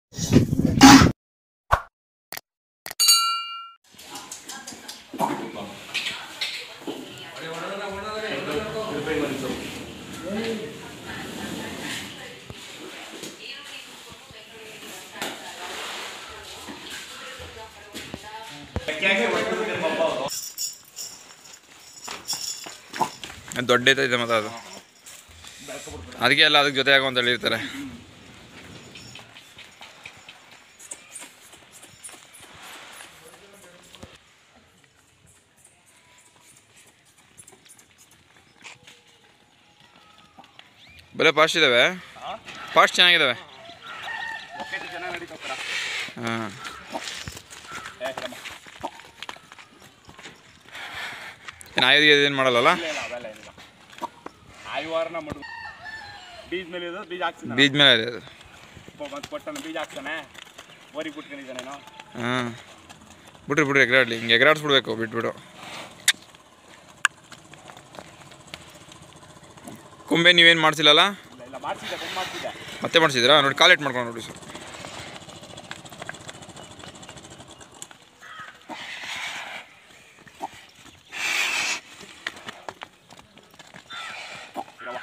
ಅದು ದೊಡ್ಡ ಇದೆ ಮತ್ತೆ ಅದು ಅದಕ್ಕೆ ಎಲ್ಲ ಅದಕ್ಕೆ ಜೊತೆ ಆಗೋ ಅಂತ ಹೇಳಿರ್ತಾರೆ ಬರೀ ಫಾಸ್ಟ್ ಇದ್ದಾವೆ ಫಾಸ್ಟ್ ಚೆನ್ನಾಗಿದ್ದಾವೆ ಚೆನ್ನಾಗಿ ನಡೀತೋಕ್ರ ಹಾಂ ಏನು ಆಯುಧ ಏನು ಮಾಡಲ್ಲಲ್ಲ ಇಲ್ಲ ಇಲ್ಲ ಅವೆಲ್ಲ ಏನಿಲ್ಲ ಆಯುವಾರನ ಮಡು ಬೀಜ ಮೇಲೆ ಇರೋದು ಬೀಜ ಹಾಕ್ಸಿದ ಬೀಜ ಮೇಲೆ ಇದೆ ಅದು ಬಂದು ಕೊಟ್ಟನು ಬೀಜ ಹಾಕ್ತಾನೆ ಓರಿ ಬಿಟ್ಕೊಂಡಿದ್ದಾನೇನೋ ಹಾಂ ಬಿಡ್ರಿ ಬಿಡ್ರಿ ಎಗರಾಡ್ಲಿ ಹಿಂಗೆ ಎಗರಾಡ್ಸ್ಬಿಡ್ಬೇಕು ಬಿಟ್ಬಿಡು ಕೊಂಬೆ ನೀವೇನು ಮಾಡ್ಸಿಲ್ಲಲ್ಲ ಇಲ್ಲ ಇಲ್ಲ ಮಾಡ್ಸಿದ್ದೆ ಬಂದು ಮಾಡ್ಸಿದ್ದೆ ಮತ್ತೆ ಮಾಡಿಸಿದ್ರಾ ನೋಡಿ ಕಾಲೇಟ್ ಮಾಡ್ಕೊಂಡು ನೋಡಿ ಸರ್ ಇರವ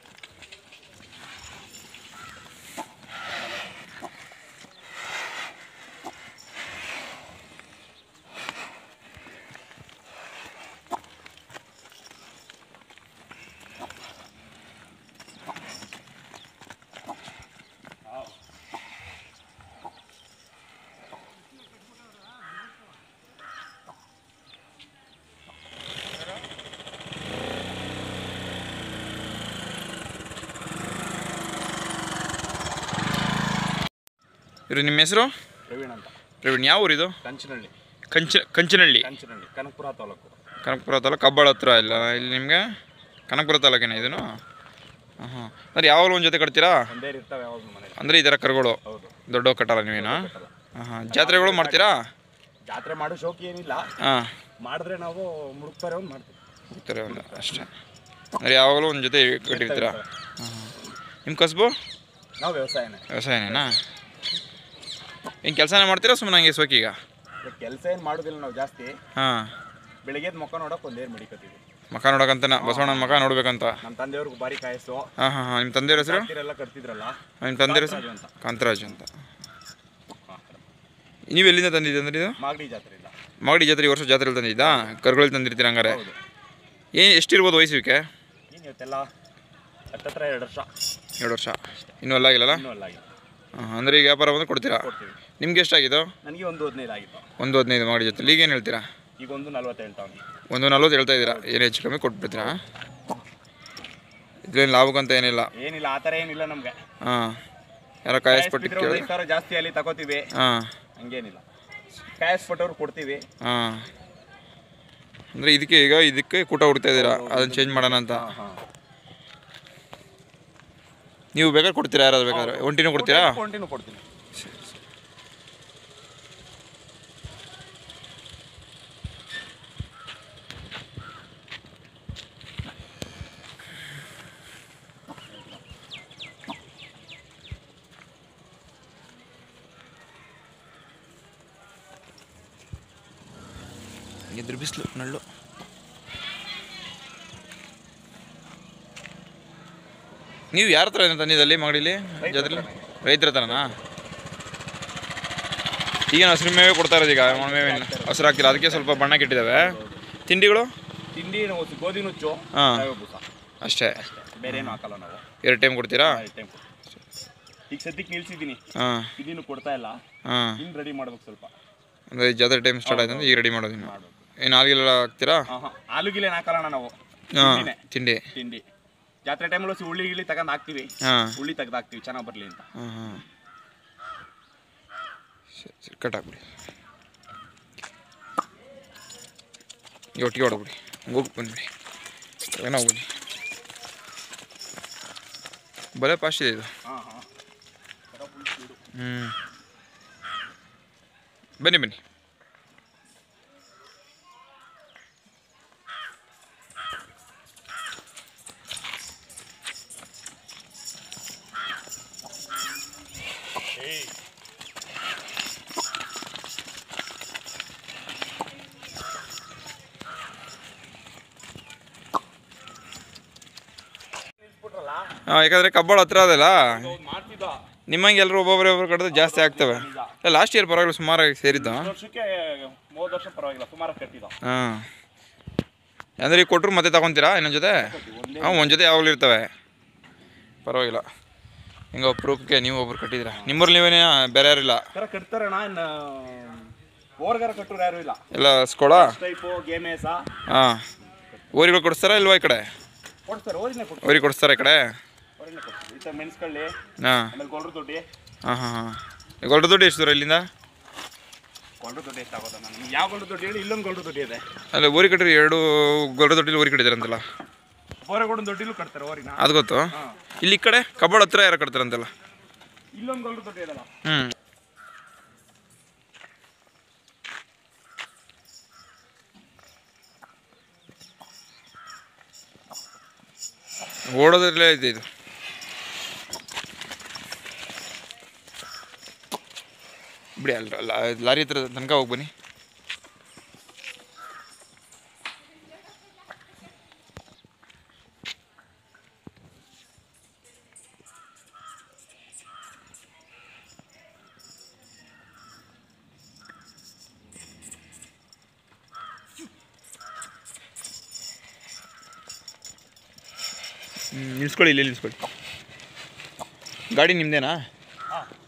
ಇವ್ರು ನಿಮ್ಮ ಹೆಸರು ಪ್ರವೀಣ್ ಅಂತ ಪ್ರವೀಣ್ ಯಾವ ಊರಿದು ಕಂಚಿನಹಳ್ಳಿ ಕಂಚ ಕಂಚನಹಳ್ಳಿ ಕಂಚಿನಹಳ್ಳಿ ಕನಕಪುರ ತಾಲೂಕು ಕನಕಪುರ ತಾಲೂಕು ಕಬ್ಬಾಳ ಹತ್ರ ಇಲ್ಲ ಇಲ್ಲಿ ನಿಮಗೆ ಕನಕಪುರ ತಾಲೂಕೇನ ಇದನ್ನು ಹಾಂ ಹಾಂ ಅಂದ್ರೆ ಯಾವಾಗಲೂ ಒಂದು ಜೊತೆ ಕಟ್ತೀರಾ ಒಂದೇ ಇರ್ತಾವೆ ಯಾವಾಗಲೂ ಮನೇಲಿ ಅಂದರೆ ಈ ಥರ ಕರುಗಳು ಹೌದು ದೊಡ್ಡ ಕಟ್ಟಲ್ಲ ನೀವೇನು ಹಾಂ ಹಾಂ ಜಾತ್ರೆಗಳು ಮಾಡ್ತೀರಾ ಜಾತ್ರೆ ಮಾಡೋ ಶೋಕಿ ಏನಿಲ್ಲ ಹಾಂ ಮಾಡಿದ್ರೆ ನಾವು ಮುಡುಕ್ತಾರೆ ಒಂದು ಮಾಡ್ತೀವಿ ಹೋಗ್ತಾರೆ ಒಂದು ಅಷ್ಟೇ ಅಂದರೆ ಯಾವಾಗಲೂ ಒಂದು ಜೊತೆ ಕಟ್ಟಿರ್ತೀರಾ ಹಾಂ ಹಾಂ ನಿಮ್ಮ ಕಸಬು ನಾವು ವ್ಯವಸಾಯನೇ ವ್ಯವಸಾಯನೇನಾ ಏನು ಕೆಲಸನೇ ಮಾಡ್ತೀರಾ ಸುಮ್ಮನೆ ಹಂಗೆ ಸೋಕೀಗ ಕೆಲಸ ಏನು ಮಾಡೋದಿಲ್ಲ ನಾವು ಜಾಸ್ತಿ ಹಾಂ ಬೆಳಿಗ್ಗೆ ಮುಖ ನೋಡೋಕೆ ಒಂದೇರು ಮಡಿಕತ್ತೀವಿ ಮಕ ನೋಡಕ್ಕಂತನ ಬಸವಣ್ಣನ ಮಕ ನೋಡ್ಬೇಕಂತ ನಮ್ಮ ತಂದೆಯವ್ರಿಗೂ ಬಾರಿ ಕಾಯಸ್ಸು ಹಾಂ ಹಾಂ ಹಾಂ ನಿಮ್ಮ ತಂದೆಯವ್ರ ಹೆಸರು ಎಲ್ಲ ಕಟ್ತಿದ್ರಲ್ಲ ನಿಮ್ಮ ತಂದೆಯವ್ರ ಹೆಸರು ಕಾಂತರಾಜು ಅಂತ ಕಾಂತರಾಜ್ ಅಂತ ನೀವು ಎಲ್ಲಿಂದ ತಂದಿದ್ದೆ ಅಂದ್ರೆ ಇದು ಮಾಗಡಿ ಜಾತ್ರೆ ಇಲ್ಲ ಮಾಗಡಿ ಜಾತ್ರೆ ಈ ವರ್ಷ ಜಾತ್ರೆಯಲ್ಲಿ ತಂದಿದ್ದಾ ಕರುಗಳು ತಂದಿರ್ತೀರ ಹಂಗಾರೆ ಹೌದು ಏನು ಎಷ್ಟಿರ್ಬೋದು ವಯಸ್ಸಿಗೆ ಏನು ಇವತ್ತೆಲ್ಲ ಹತ್ತತ್ರ ಎರಡು ವರ್ಷ ಎರಡು ವರ್ಷ ಇನ್ನೂ ಅಲ್ಲ ಆಗಿಲ್ಲಲ್ಲ ಇನ್ನೂ ಅಲ್ಲ ಆಗಿದೆ ಹಾಂ ಅಂದರೆ ಈಗ ವ್ಯಾಪಾರ ಬಂದು ಕೊಡ್ತೀರಾ ಕೊಡ್ತೀವಿ ನಿಮ್ಗೆ ಎಷ್ಟಾಗಿದ್ದು ನನಗೆ ಒಂದು ಹದಿನೈದು ಆಗಿತ್ತು ಒಂದು ಹದಿನೈದು ಮಾಗಡಿ ಜೊತೆ ಈಗ ಏನು ಹೇಳ್ತೀರಾ ಈಗ ಒಂದು ನಲ್ವತ್ತು ಹೇಳ್ತಾವನಿ ಒಂದು ನಲ್ವತ್ತು ಹೇಳ್ತಾ ಇದ್ದೀರಾ ಏನು ಹೆಚ್ಚು ಕಮ್ಮಿ ಕೊಟ್ಬಿಡ್ತೀರಾ ಇದ್ರೇನು ಲಾಭಕ್ಕಂತ ಏನಿಲ್ಲ ಏನಿಲ್ಲ ಆ ಥರ ಏನಿಲ್ಲ ನಮಗೆ ಹಾಂ ಯಾರೋ ಕಾಯಿಸ್ಪಟ್ಟು ಒಂದು ಕೇಳಿ ಐದು ಸಾವಿರ ಜಾಸ್ತಿ ಅಲ್ಲಿ ತಗೋತೀವಿ ಹಾಂ ಹಂಗೇನಿಲ್ಲ ಕಾಯಿಸ್ಪಟ್ಟವ್ರು ಕೊಡ್ತೀವಿ ಹಾಂ ಅಂದರೆ ಇದಕ್ಕೆ ಈಗ ಇದಕ್ಕೆ ಕೂಟ ಹುಡ್ತಾ ಇದ್ದೀರಾ ಅದನ್ನು ಚೇಂಜ್ ಮಾಡೋಣ ಅಂತ ಹಾಂ ಹಾಂ ನೀವು ಬೇಕಾದ್ರೆ ಕೊಡ್ತೀರಾ ಯಾರಾದ್ರು ಬೇಕಾದ್ರೆ ಒಂಟಿನೂ ಕೊಡ್ತೀರಾ ಕಂಟಿನ್ಯೂ ಕೊಡ್ತೀನಿ ಇದ್ರ ಬಿಸಿಲು ನಳ್ಳು ನೀವು ಯಾರ ಹತ್ರ ಏನೋ ತಂದಿದ್ದಲ್ಲಿ ಮಗಳಿಲಿ ಜಾತ್ರೆ ರೈತರ ಹತ್ರನಾ ಈಗ ಹಸಿರು ಮೇವೆ ಕೊಡ್ತಾ ಇರೋದು ಈಗ ಮೇವೆ ಹಸಿರು ಹಾಕ್ತಿಲ್ಲ ಅದಕ್ಕೆ ಸ್ವಲ್ಪ ಬಣ್ಣ ಕೆಟ್ಟಿದ್ದಾವೆ ತಿಂಡಿಗಳು ತಿಂಡಿ ನಾವು ಗೋಧಿ ನುಚ್ಚು ಹಾಂ ರವೆ ಬೂಸ ಅಷ್ಟೇ ಬೇರೆ ಏನು ಹಾಕಲ್ಲ ನಾವು ಎರಡು ಟೈಮ್ ಕೊಡ್ತೀರಾ ಟೈಮ್ ಈಗ ಸದ್ಯಕ್ಕೆ ನಿಲ್ಸಿದ್ದೀನಿ ಹಾಂ ಇದನ್ನು ಕೊಡ್ತಾ ಇಲ್ಲ ಹಾಂ ಇನ್ನು ರೆಡಿ ಮಾಡ್ಬೇಕು ಸ್ವಲ್ಪ ಅಂದರೆ ಜಾತ್ರೆ ಟೈಮ್ ಸ್ಟಾರ್ಟ್ ಆಯ್ತು ಅಂದ್ರೆ ಈಗ ರೆಡಿ ಮಾಡೋದು ಇನ್ನು ಮಾಡ್ಬೇಕು ಏನು ಹಾಲಿಗೆಲ್ಲ ಹಾಕ್ತೀರಾ ಹಾಂ ಹಾಂ ಆಲೂಗಿಲೆ ಹಾಕಲ್ಲ ನಾವು ಹಾಂ ತಿಂಡಿನೇ. ತಿಂಡಿ ತಿಂಡಿ ಜಾತ್ರೆ ಟೈಮಲ್ಲಿ ಉಳ್ಳಿ ಗಿಳಿ ತಗೊಂಡು ಹಾಕ್ತೀವಿ ಹಾಂ ಉಳ್ಳಿ ತೆಗ್ದು ಹಾಕ್ತೀವಿ ಚೆನ್ನಾಗಿ ಬರಲಿ ಅಂತ ಹಾಂ ಹಾಂ ಸರಿ ಸರಿ ಕಟ್ ಹಾಕ್ಬಿಡಿ ಈಗ ಒಟ್ಟಿಗೆ ಹೊಡ್ಬಿಡಿ ಹೋಗಿ ಬಂದ್ಬಿಡಿ ಏನೋ ಹೋಗ್ಬಿಡಿ ಬಲೆ ಫಾಸ್ಟ್ ಇದೆ ಇದು ಹಾಂ ಹಾಂ ಹ್ಞೂ ಬನ್ನಿ ಬನ್ನಿ ಹಾಂ ಯಾಕಂದರೆ ಕಬ್ಬಾಳ ಹತ್ರ ಅದಲ್ಲ ಹೌದು, ಮಾಡ್ತಿದ್ದ ನಿಮ್ಮಂಗೆ ಎಲ್ಲರೂ ಒಬ್ಬೊಬ್ಬರೇ ಒಬ್ಬರು ಕಟ್ಟಿದ್ರೆ ಜಾಸ್ತಿ ಆಗ್ತವೆ ಲಾಸ್ಟ್ ಇಯರ್ ಪರವಾಗಿಲ್ಲ ಸುಮಾರಾಗಿ ಸೇರಿದ್ದು ಒಂದ್ ವರ್ಷಕ್ಕೆ ಮೂವತ್ತು ವರ್ಷ ಪರವಾಗಿಲ್ಲ ಸುಮಾರು ಕಟ್ಟಿದ ಹಾಂ ಅಂದರೆ ಈಗ ಕೊಟ್ಟರು ಮತ್ತೆ ತಗೊತೀರಾ ಇನ್ನೊಂದು ಜೊತೆ ಒಂದೇ ಹಾಂ ಒಂದು ಜೊತೆ ಯಾವಾಗಲೂ ಇರ್ತವೆ ಪರವಾಗಿಲ್ಲ ಹಿಂಗೆ ಪ್ರೂಫ್ಗೆ ನೀವು ಒಬ್ರು ಕಟ್ಟಿದ್ದೀರಾ ನಿಮ್ಮೂರಲ್ಲಿ ನೀವೇನೇ ಬೇರೆ ಯಾರಿಲ್ಲ ಥರ ಕಟ್ತಾರಣ್ಣ ಇನ್ನು ಓರ್ಗಾರ ಕಟ್ಟೋರು ಯಾರು ಇಲ್ಲ ಎಲ್ಲ ಸ್ಕೊಳ ಟೈಪು ಗೇಮೇಸ ಹಾಂ ಊರಿಗಳು ಕೊಡಿಸ್ತಾರಾ ಇಲ್ವಾ ಈ ಕಡೆ ಕೊಡ್ತಾರೆ ಓರಿನೇ ಕೊಡ್ತಾರೆ ಊರಿಗೆ ಕೊಡಿಸ್ತಾರಾ ಈ ಕಡೆ ಓರಿನೇ ಕೊಡ್ತಾರೆ ಈ ಥರ ಮೆಣಸ್ಕಳ್ಳಿ ಹಾಂ ಆಮೇಲೆ ಗೊಲ್ರ ದೊಡ್ಡಿ ಹಾಂ ಹಾಂ ಹಾಂ ಈಗ ಗೊಲ್ರ ದುಡ್ಡು ಎಷ್ಟು ದೂರ ಇಲ್ಲಿಂದ ಗೊಲ್ರ ದೊಡ್ಡಿ ಎಷ್ಟು ಆಗೋದ ನಾನು ಯಾವ ಗೊಲ್ರ ದೊಡ್ಡಿ ಹೇಳಿ ಇಲ್ಲೊಂದು ಗೊಲ್ರ ದೊಡ್ಡಿ ಇದೆ ಅಲ್ಲ ಊರಿಗೆ ಕಟ್ಟಿರಿ ಎರಡು ಗೊಲ್ರ ದೊಡ್ಡಿಲಿ ಊರಿಗೆ ಕಟ್ಟಿದಾರಂತಲ್ಲ ಬೋರೆಗೋಡ ದೊಡ್ಡಿಲೂ ಕಟ್ತಾರೆ ಓರಿನ ಅದು ಗೊತ್ತು ಹಾಂ ಇಲ್ಲಿ ಈ ಕಡೆ ಕಬ್ಬಾಳ ಹತ್ರ ಯಾರು ಕಟ್ತಾರಂತಲ್ಲ ಇಲ್ಲೊಂದು ಗೊಲ್ರ ದೊಡ್ಡಿ ಇದಲ್ಲ ಹ್ಞೂ ಓಡೋದ್ರಲ್ಲೇ ಐತೆ ಇದು ಬಿಡಿ ಅಲ್ಲ ಲಾ- ಲಾರಿ ಹತ್ರ ತನಕ ಹೋಗಿ ಬನ್ನಿ ಹ್ಮ್, ನಿಲ್ಸ್ಕೊಳ್ಳಿ ಇಲ್ಲಿ ನಿಲ್ಸ್ಕೊಳ್ಳಿ ಗಾಡಿ ನಿಮ್ಮದೇನಾ ಹಾಂ